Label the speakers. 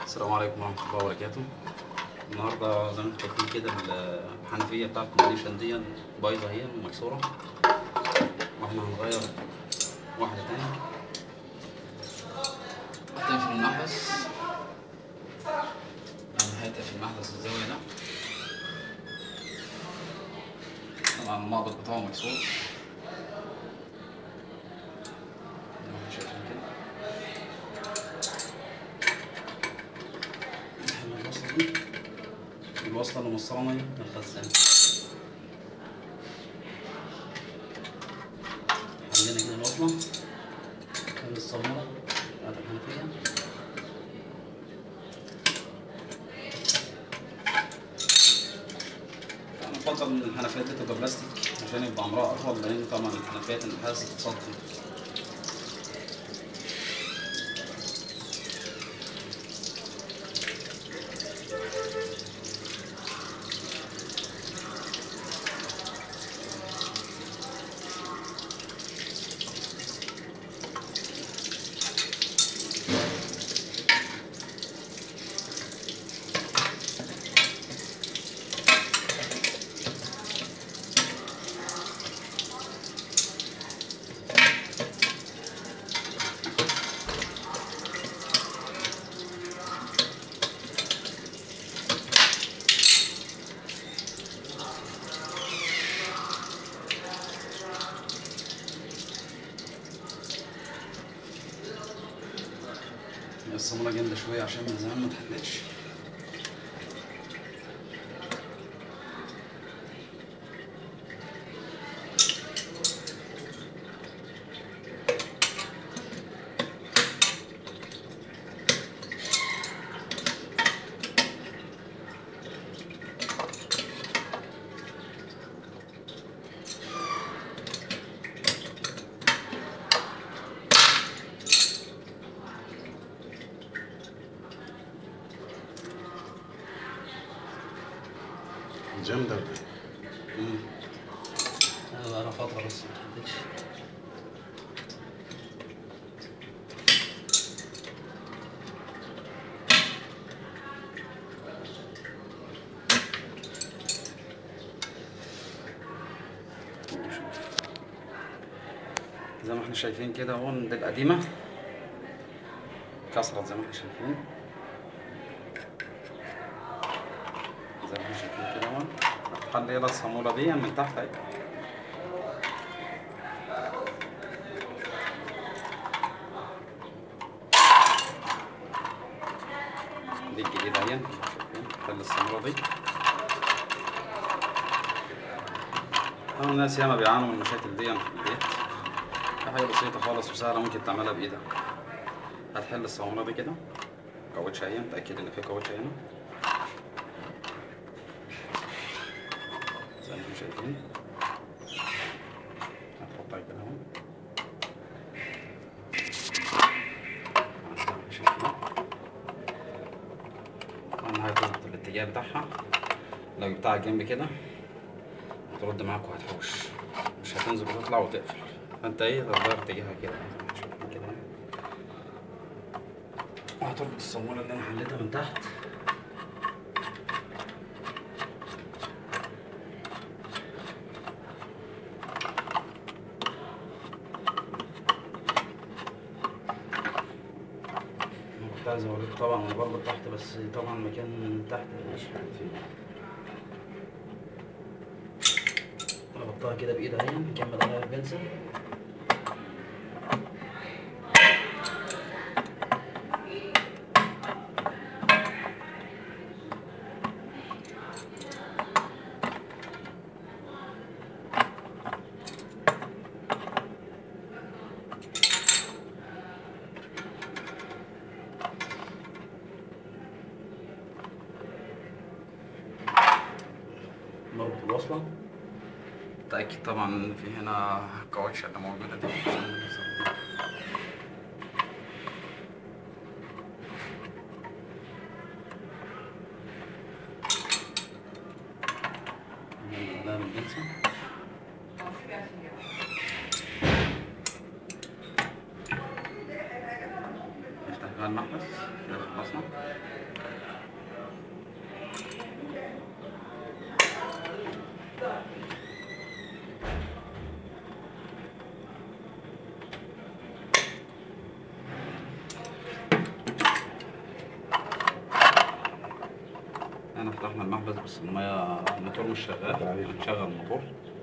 Speaker 1: السلام عليكم ورحمة الله وبركاته النهاردة زي ما انتم شايفين كده الحنفية بتاعت الكونديشن دي بايظة اهي ومكسورة واحنا هنغير واحدة تانية هتقفل المحبس يعني هتقفل المحبس الزاوية ده طبعا المقبض بتاعه مكسور زي ما احنا شايفين كده نحل الوصلة دي الوصلة اللي موصلة مية للخزان حلينا كده الوصلة خلي الصامولة بتاعت الحنفية أنا بفضل إن الحنفيات دي تبقى بلاستيك عشان يبقى عمرها أطول لأن طبعا الحنفيات النحاس بتصدي الصامولة جامدة شوية عشان من زمان ما اتحلتش
Speaker 2: جامدة ولا إيه؟
Speaker 1: مم. أنا بقالها فترة بس ما اتحلتش زي ما احنا شايفين كده اهو دي القديمة كسرت زي ما احنا شايفين زي ما احنا شايفين كده اهو حل يلا الصامولة دي من تحت اهي دي الجديدة اهي شايفين حل الصامولة دي طبعا الناس ياما بيعانوا من المشاكل دي في البيت دي حاجة بسيطة خالص وسهلة ممكن تعملها بإيدك هتحل الصامولة دي كده كاوتش اهي متأكد إن في كاوتش هنا زي ما انتم شايفين هتحطها كده اهو زي ما انتم شايفين طبعا هتظبط الاتجاه بتاعها لو جبتها على الجنب كده هترد معاك وهتحوش مش هتنزل وتطلع وتقفل فانت ايه تغير اتجاهها كده زي ما انتم شايفين كده وهتربط الصامولة اللي انا حليتها من تحت أنا كنت عايز اوريك طبعا انا بربط تحت بس طبعا مكان تحت مش فيه ربطتها كده بايد اهي نكمل عليها البنسل نربط الوصلة تأكد طبعا إن في هنا كاوتش اللي موجودة دي عشان ننزل. نعمل عليها بالجلسة. نفتح ده المحبس ده المصنع انا فتحنا المحبس بس الميه الموتور مش شغال نشغل الموتور